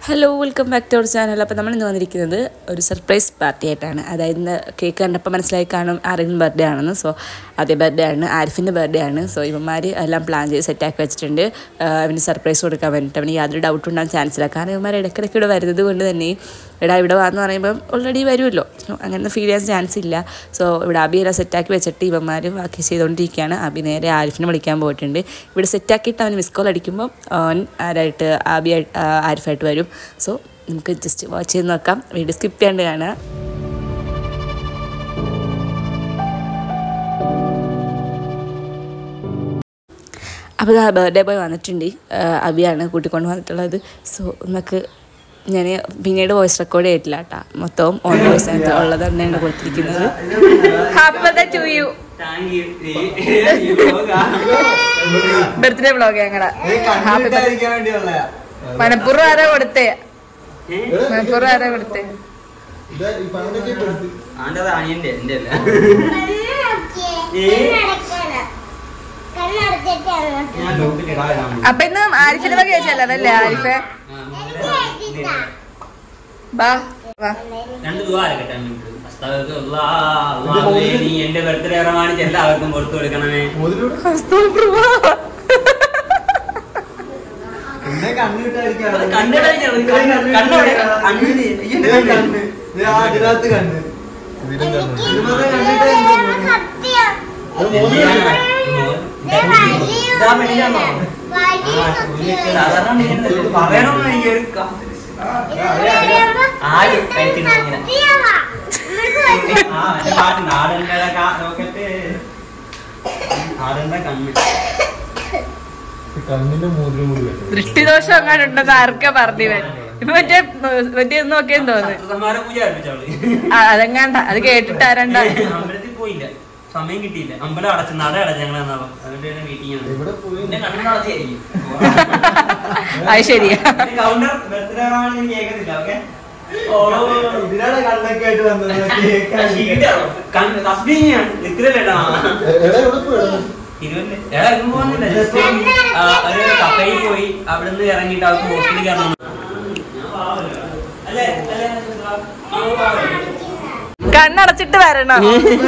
Hello welcome back to our channel അപ്പോൾ നമ്മൾ ഇന്ന് വന്നിരിക്കുന്നത് ഒരു സർപ്രൈസ് പാർട്ടി ആയിട്ടാണ് അതായത് ഇന്ന് കേക്ക് കണ്ടപ്പോൾ മനസ്സിലായി കാണും ആറിൻ ബർത്ത്ഡേ ആണെന്ന് സോ അതേ ബർത്ത്ഡേ ആണ് ആരിഫിൻ്റെ ബർത്ത്ഡേ ആണ് സോ ഇവന്മാർ എല്ലാം പ്ലാൻ ചെയ്ത് സെറ്റാക്കി വെച്ചിട്ടുണ്ട് ആഹ് അവന് സർപ്രൈസ് കൊടുക്കാൻ വേണ്ടിയിട്ട് അവന് യാതൊരു ഡൗട്ട് ഉണ്ടാകാൻ ചാൻസ് ഇല്ല കാരണം ഇവന്മാർ ഇടയ്ക്കിടയ്ക്ക് ഇവിടെ വരുന്നത് കൊണ്ട് തന്നെ എടാ ഇവിടെ വാന്ന് പറയുമ്പം ഓൾറെഡി വരുമല്ലോ So, അങ്ങനെ ഫീൽ ചെയ്യാൻ ചാൻസ് ഇല്ല സോ ഇവിടെ അബി എല്ലാം സെറ്റാക്കി വെച്ചിട്ട് ഇവന്മാർ ബാക്കി ചെയ്തുകൊണ്ടിരിക്കുകയാണ് അബി നേരെ ആരിഫിനെ വിളിക്കാൻ പോയിട്ടുണ്ട് ഇവിടെ സെറ്റാക്കിയിട്ട് അവന് മിസ് കോൾ അടിക്കുമ്പോൾ അവൻ ആരായിട്ട് ആബി ആയിട്ട് ആ, ആരിഫായിട്ട് വരും സോ നമുക്ക് ജസ്റ്റ് വാച്ച് ചെയ്ത് നോക്കാം വീഡിയോ സ്കിപ്പ് ചെയ്യാണ്ട് കാണുക അപ്പോൾ ആ ബർത്ത്ഡേ ബോയ് വന്നിട്ടുണ്ട് ആ, അബിയാണ് കൂട്ടിക്കൊണ്ട് വന്നിട്ടുള്ളത് സോ നമുക്ക് ഞാൻ പിന്നീട് വോയിസ് റെക്കോർഡ് ചെയ്തിട്ടില്ല കേട്ടോ മൊത്തവും ഓൺ വോയിസ് ആയിട്ട് ഉള്ളത് തന്നെയാണ് കൊടുത്തിരിക്കുന്നത് happy birthday to you thank you ഈ വ്ലോഗാ. ബർത്ത്ഡേ വ്ളോഗ് ഞങ്ങളെ ഹാപ്പി ബർത്ത്ഡേ മനപ്പൂർവ്വം ആരാ കൊടുത്തേ ഏ? മനപ്പൂർവ്വം ആരാ കൊടുത്തേ ആണ്ടത് അനിയന്റെ എന്റെ അല്ല ഞാൻ ലോക്കിൽ ഇടാം അപ്പൊ ഇന്ന് ആരിഫിന്റെ വക ചോദിച്ചല്ലോ അതല്ലേ ആരിഫെ ബാ വാ രണ്ട് ദ്വാരക്കട്ടെ നീ എന്റെ ബർത്ത്ഡേ പ്രമാണിച്ച് എല്ലാവർക്കും പുറത്തു കൊടുക്കണമേ അത് കണ്ണിടാതിരിക്കണം. ഇത് കണ്ണ് കണ്ണെവിടെ? കണ്ണില്. ഈ എന്റെ കണ്ണ്. ഇതാ മെലിഞ്ഞാണോ? സാധാരണ മെലിഞ്ഞത് ഇത് പറയണമെന്ന് എനിക്കൊരു ക- ആര് കഴിക്കുന്നു ഇങ്ങനെ? ആ, മറ്റേ പാട്ട് നാടന്റെ കാ- നോക്കട്ടെ. നാടന്റെ കണ്ണ് കണ്ണിന്റെ മൂന്നിലും കൂടി വെക്കണം ദൃഷ്ടിദോഷം അങ്ങനെ ഉണ്ടെന്ന് ആർക്കാ പറഞ്ഞു ഇപ്പൊ മറ്റേ മറ്റേ ഒന്ന് നോക്കിയെന്ന് തോന്നുന്നു സത്യസമാര പൂജ അർപ്പിച്ചോളൂ ആ, അതെങ്ങാണ്ട അത് കേട്ടിട്ട് ആരണ്ട അമ്പലത്തിൽ പോയില്ല സമയം കിട്ടിയില്ല അമ്പലം അടച്ചു നട അടച്ചു ഞങ്ങൾ അതുകൊണ്ട് മീറ്റിംഗ് ആണ് എവിടെ പോയി എന്റെ കണ്ണിന് അടച്ചായിരിക്കും അത് ശരിയാ കൗണ്ടർ ബർത്ത്ഡേ ആണെന്ന് എനിക്ക് കേൾക്കത്തില്ല ഓക്കെ ഇതിനാണ് കണ്ണൊക്കെ ആയിട്ട് വന്നത് തസ്ബീങ്ങിയാണ് നിൽക്കില്ലല്ലേടാ എടാ എവിടെ പോയി തിരുവല്ല എടാ എങ്ങും പോകുന്നില്ല ജസ്റ്റ് ഒരു കഫയിൽ പോയി അവിടുന്ന് ഇറങ്ങിയിട്ട് അവർക്ക് ഹോസ്പിറ്റലിൽ കയറണം അല്ലേ അല്ലേ മാമ പാവല്ലേ? കണ്ണടച്ചിട്ട് വരണം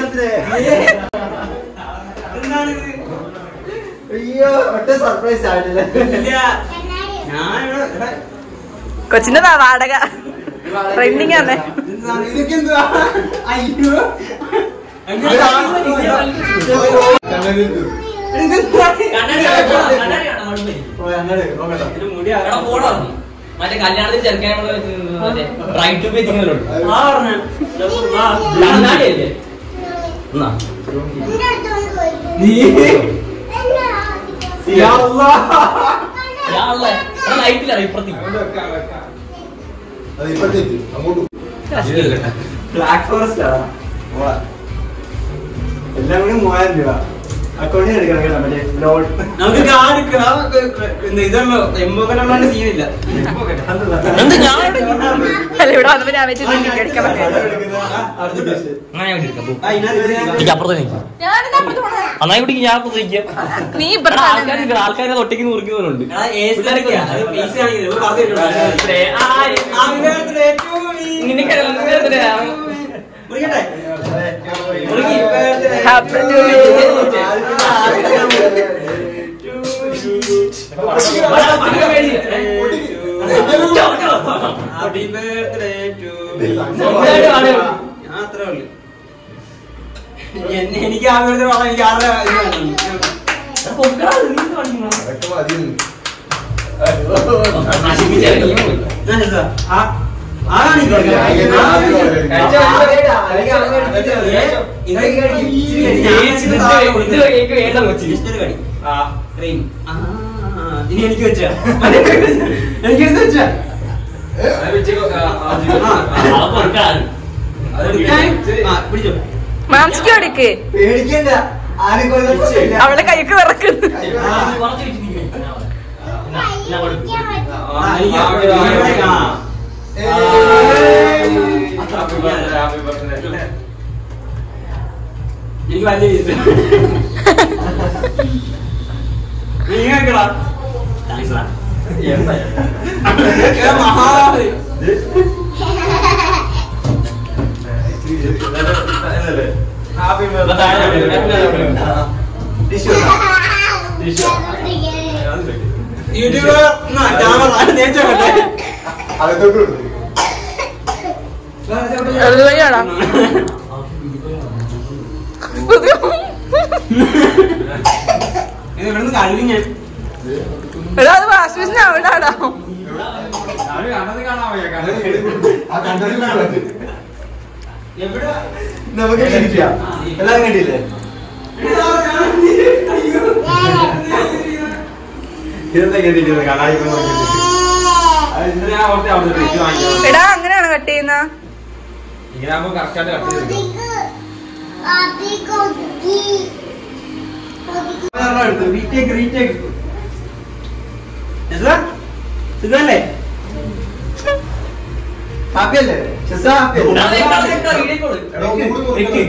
എന്താണിത്? അയ്യോ ഒറ്റ സർപ്രൈസ് ആയിട്ടില്ല ഇല്ല ഞാനിവിടെ എടാ, കൊച്ചിന്റെ വാടക ട്രെൻഡിങ് ആണ് ഇതെന്താണ് ഇത്? ഇതൊക്കെ എന്തുവാ അയ്യോ അങ്ങനെ കണ്ണിലിട്ടു കണ്ണാടി കാണോ? കണ്ണാടി കാണോ? മടുപ്പേ. പോയി അങ്ങോട്ട് നോക്കട്ടെ ഇതിന് മുടി എടാ, ആകണം. പോടാ. മറ്റേ കല്യാണത്തിൽ ചെറുക്കാനുള്ള മറ്റേ ബ്രൈറ്റ് ടു വെച്ചിങ്ങനെയുണ്ട് ആ പറഞ്ഞെ. ആ. കണ്ണാടിയല്ലേ എന്നാ നീ യാ അല്ലാഹ്. ഞാനുള്ളേ എടാ ലൈറ്റിലാണ് ഇപ്പുറത്തേക്ക് അങ്ങോട്ട് വെക്കാം, വെക്കാം. അത് ഇപ്പഴത്തേക്ക് അങ്ങോട്ട് ബ്ലാക്ക് ഫോറസ്റ്റ് ആ പോവാ. എല്ലാം കൂടി മൂവായിരം രൂപ അക്കൗണ്ടിൽ എടുക്കണം കേട്ടോ മറ്റേ ലോൺ നമുക്ക് കാർഡ് ഇതല്ലോ എംബോക്കനുള്ള സീനില്ല എന്ത് ഞാൻ അല്ല ഇവിടെ വന്നപ്പോ ഞാൻ വെച്ച് അടിക്കാൻ പറഞ്ഞു അങ്ങനെ ഞാൻ എടുക്കാം പോ. എനിക്ക് അപ്പുറത്ത് നിൽക്കാം നന്നായി പിടിക്കും ഞാൻ അപ്പുറത്ത് നിൽക്കാം നീ എടാ, ആൾക്കാര് നിൽക്കണം. ആൾക്കാരെ തൊട്ടേക്ക് മുറിക്കുന്നവരുണ്ട് Happy to happy birthday to അത്രേ ഉള്ളു എന്നെ- എനിക്ക് ആ ബർത്ത്ഡേ പറയാൻ എനിക്ക് ആരുടെ ഇത് വേണം. അതൊക്കെ മതി ഞാൻ ചെറുതാ. ആ ആരാണ് ഈ കളിക്കുന്നത്? ആ, കഴിച്ചോ, ഇതൊക്കെ കഴിക്കും. ഇച്ചിരി കഴിക്കും. ഞാൻ ഇച്ചിരി താഴെ കൊടുത്തു. ഇച്ചിരി കടി. ആ, cream. ആ, ഇനി എനിക്ക് വെച്ച എനിക്ക് എടുത്ത് വെച്ച പിടിച്ചോ മാംസിക്ക് കൊടുക്ക് പേടിക്കണ്ട ആരും കൊല്ലത്തില്ല അവളെ കൈക്ക് വിറക്കുന്നു ആ, എനിക്ക് ഇവിടെ കാണാം. എനിക്ക് വലിയ ഇത്. നീ കേക്കടാ താങ്ക്സ് ടാ. മഹാ യൂട്യൂബർ ക്യാമറ നേച്ചോട്ടെ അകത്തോട്ട് കൊടുത്തു അത് വഴിയാടാ ഇത് ഇവിടുന്ന് കഴുകി ഞാൻ എടാ അത് വാഷ് മെഷീൻ അവിടാടാ ആ കണ്ടതിലാണ് എവിടെ നമുക്ക് ഇരിക്കാം എല്ലാരും കണ്ടില്ലേ ഇതെന്താ കേട്ടിരിക്കുന്നത് കണ്ണാടി ഞാൻ ഓർത്തെ അവിടെ ഫ്രിഡ്ജ് വാങ്ങിക്കാം എടാ അങ്ങനെയാണോ കട്ട് ചെയ്യുന്ന ഇങ്ങനെ ആകുമ്പോ കറക്റ്റ് ആയിട്ട് കട്ട് ചെയ്തെടുക്കാം റീടേക്ക് റീടേക്ക് സുഖല്ലേ ഹാപ്പി അല്ലേ ഷെസ ഹാപ്പി എടാ, ഒന്നും കൂടി നോക്ക്.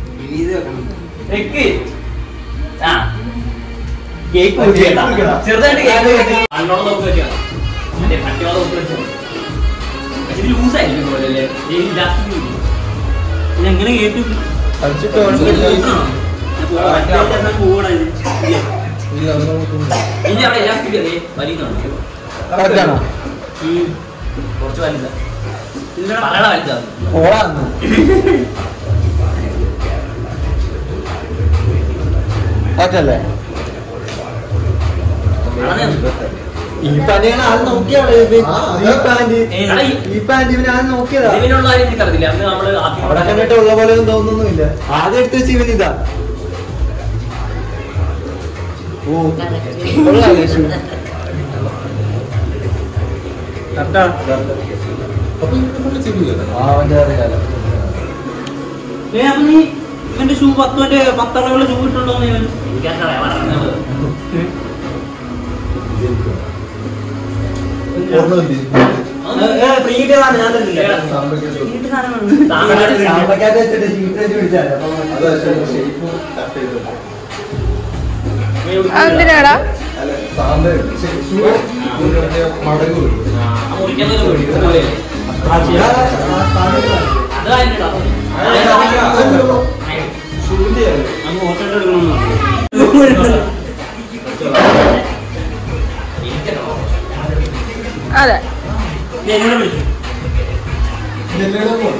കേക്ക് മുറിക്കണ്ട. ചെറുതായിട്ട് കേക്ക് മുറിക്കണം. അന്നോളം നോക്കി വെക്കാം. മറ്റേ പട്ടിയോളം നോക്കി വെച്ചോ. ഇത് ലൂസായിരിക്കും പോലെ അല്ലേ? ഈ ഇലാസ്റ്റിക് ഇല്ലേ? എങ്ങനെ കേട്ടു കളിച്ചിട്ട് ഇനി അവിടെ ഇലാസ്റ്റിക് അല്ലേ? വലിയുന്നുണ്ട്. കറക്റ്റാണോ ഉം. കുറച്ച് വലുതാ പറയണ വലുതാ ഓളാന്ന് കറക്റ്റല്ലേ ഈ പാന്റിയാണ് ആൾ നോക്കിയാണ് ഈ പാന്റ് എടാ, ഈ- ഈ പാന്റ് ഇവന് ആൾ നോക്കിയതാ ഇതിനുള്ള കാര്യം എനിക്കറിയില്ല അന്ന് നമ്മള് ആദ്യം അവിടെ കണ്ടിട്ട് ഉള്ള പോലെ ഒന്നും തോന്നുന്നില്ല ആദ്യം എടുത്ത് വെച്ച് ഇവൻ ഇതാ ഓ കൊള്ളാം യേശു. ആ, അവന്റെ അറിയാലോ. ഇവന്റെ ഷൂ പത്ത് മറ്റേ പത്തറകളുടെ ഷൂ ഇട്ടുണ്ടോ ഇവൻ എനിക്കറിയാം പറഞ്ഞത് ഓർമ്മയില്ലേ? ഫ്രീ കിട്ടിയതാണ് ഞാൻ തരുന്നില്ല സാമ്പ- സാമ്പക്കകത്ത് വെച്ചിട്ട് ചീത്ത വെച്ച് പിടിച്ചാലോ. അതാ shape cut ചെയ്തത്. എന്തിനാടാ അല്ല, സാമ്പ് ശരി, shoe മറ്റേ മടങ്ങ് വരും. മുറിക്കാൻ പോലെ ആ, ആ, സാമ്പിളിലാണ്. അതായിരുന്നു ഷൂവിന്റെ ആണ്. നമുക്ക് ഫോട്ടോ എടുക്കണമെന്ന് അതെ എങ്ങനെ വിളിച്ചു നെല്ലയുടെ മോൾ.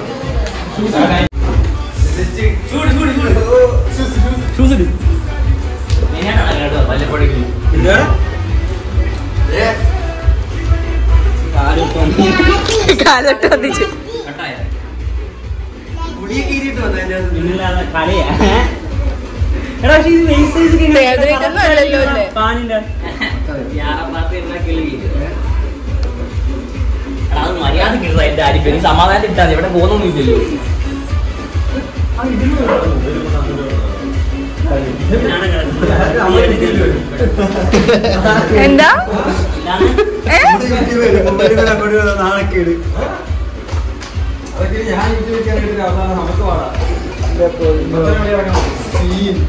ചൂട് ചൂട് ചൂട് Shoes, shoes. ഷൂസ് ഇട് ഞാനാണ് കേട്ടോ വല്ലപ്പോഴേക്കും എന്താണ് കാര്യം കാലോട്ട് വന്നിച്ചു കട്ടായ പിന്നില്ലാതെ കളിയാ എടാ പക്ഷേ ഇത് waist size ഒക്കെ ഇങ്ങനെ വേദനയ്ക്കൊന്നും അല്ലല്ലോ അല്ലേ? പാനിന്റെ അത് മര്യാദ കിട്ടുക എന്റെ ആരിക്കും നീ സമാധാനം കിട്ടാതെ ഇവിടെ പോകുന്നൊന്നും ഇല്ലല്ലോ എന്താ ഏ നാണക്കേട് അതൊക്കെ ഞാൻ യൂട്യൂബിൽ കയറിയിട്ട് അവസാനം നമുക്ക് പാടാം Scene.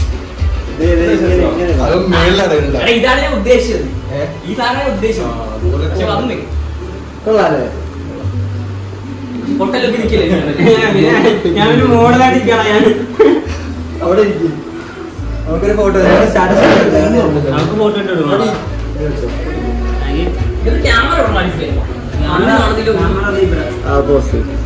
അത് മേളിലാണ് എടാ, ഇതാണ് ഞാൻ ഉദ്ദേശിച്ചത് ഈ സാധനം ഞാൻ ഉദ്ദേശിച്ചത് പക്ഷെ വന്നു കൊള്ളാല്ലേ പൊട്ടലൊക്കെ നിൽക്കില്ലേ ഞാനൊരു മോഡലായിട്ട് ഇരിക്കണം ഞാൻ അവിടെ ഇരിക്കും നമുക്കൊരു ഫോട്ടോ സ്റ്റാറ്റസ് നമുക്ക് ഫോട്ടോ ഇട്ട് എടുക്കണം ഇത് ക്യാമറ ഉണ്ടോ മനസ്സിലായി കാണുന്നില്ല ആ പോസ്റ്റ്